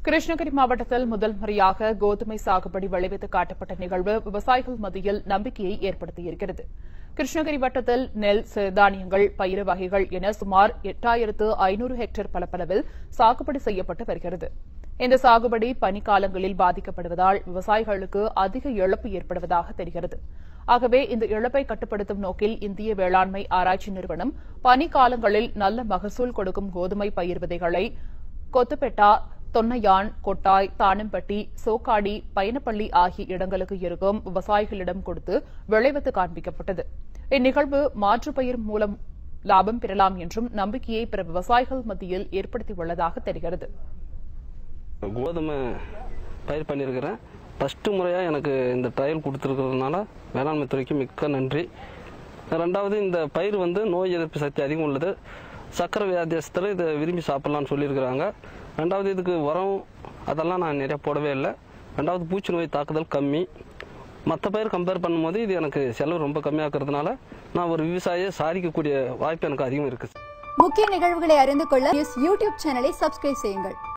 கிருஷ்ணகிரி மாவட்டத்தில் முதல் முறையாக கோதுமை சாகுபடி விளைவித்து காட்டப்பட்ட நிகழ்வு விவசாயிகள் மத்தியில் நம்பிக்கையை ஏற்படுத்தியிருக்கிறது கிருஷ்ணகிரி வட்டத்தில் நெல் சிறுதானியங்கள் பயிறு வகைகள் என சுமார் எட்டாயிரத்து ஐநூறு ஹெக்டேர் பரப்பளவில் சாகுபடி செய்யப்பட்டு வருகிறது இந்த சாகுபடி பனிக்காலங்களில் பாதிக்கப்படுவதால் விவசாயிகளுக்கு அதிக இழப்பு ஏற்படுவதாக தெரிகிறது ஆகவே இந்த இழப்பை கட்டுப்படுத்தும் நோக்கில் இந்திய வேளாண்மை ஆராய்ச்சி நிறுவனம் பனிக்காலங்களில் நல்ல மகசூல் கொடுக்கும் கோதுமை பயிர் விதைகளை கொத்துப்பெட்டா தொன்னையான் கொட்டாய் தானம்பட்டி சோக்காடி பயணப்பள்ளி ஆகிய இடங்களுக்கு இருக்கும் விவசாயிகளிடம் கொடுத்து விளைவித்து காண்பிக்கப்பட்டது இந்நிகழ்வு மாற்றுப் பயிர் மூலம் லாபம் பெறலாம் என்றும் நம்பிக்கையை பிற விவசாயிகள் மத்தியில் ஏற்படுத்தியுள்ளதாக தெரிகிறது கோதுமை பயிர் பண்ணியிருக்கிறேன் ஃபஸ்ட்டு முறையாக எனக்கு இந்த ட்ரையல் கொடுத்துருக்கிறதுனால வேளாண்மை துறைக்கு மிக்க நன்றி ரெண்டாவது இந்த பயிர் வந்து நோய் எதிர்ப்பு சக்தி அதிகம் உள்ளது சக்கரை வியாதியஸ்தர் இதை விரும்பி சாப்பிட்லான்னு சொல்லியிருக்கிறாங்க ரெண்டாவது இதுக்கு உரம் அதெல்லாம் நான் நிறையா போடவே இல்லை ரெண்டாவது பூச்சி நோய் தாக்குதல் கம்மி மற்ற பயிர் கம்பேர் பண்ணும்போது இது எனக்கு செலவு ரொம்ப கம்மியாக்குறதுனால நான் ஒரு விவசாயியை சாதிக்கக்கூடிய வாய்ப்பு எனக்கு அதிகம் இருக்குது முக்கிய நிகழ்வுகளை அறிந்து கொள்ள நியூஸ் யூடியூப் சேனலை சப்ஸ்கிரைப் செய்யுங்கள்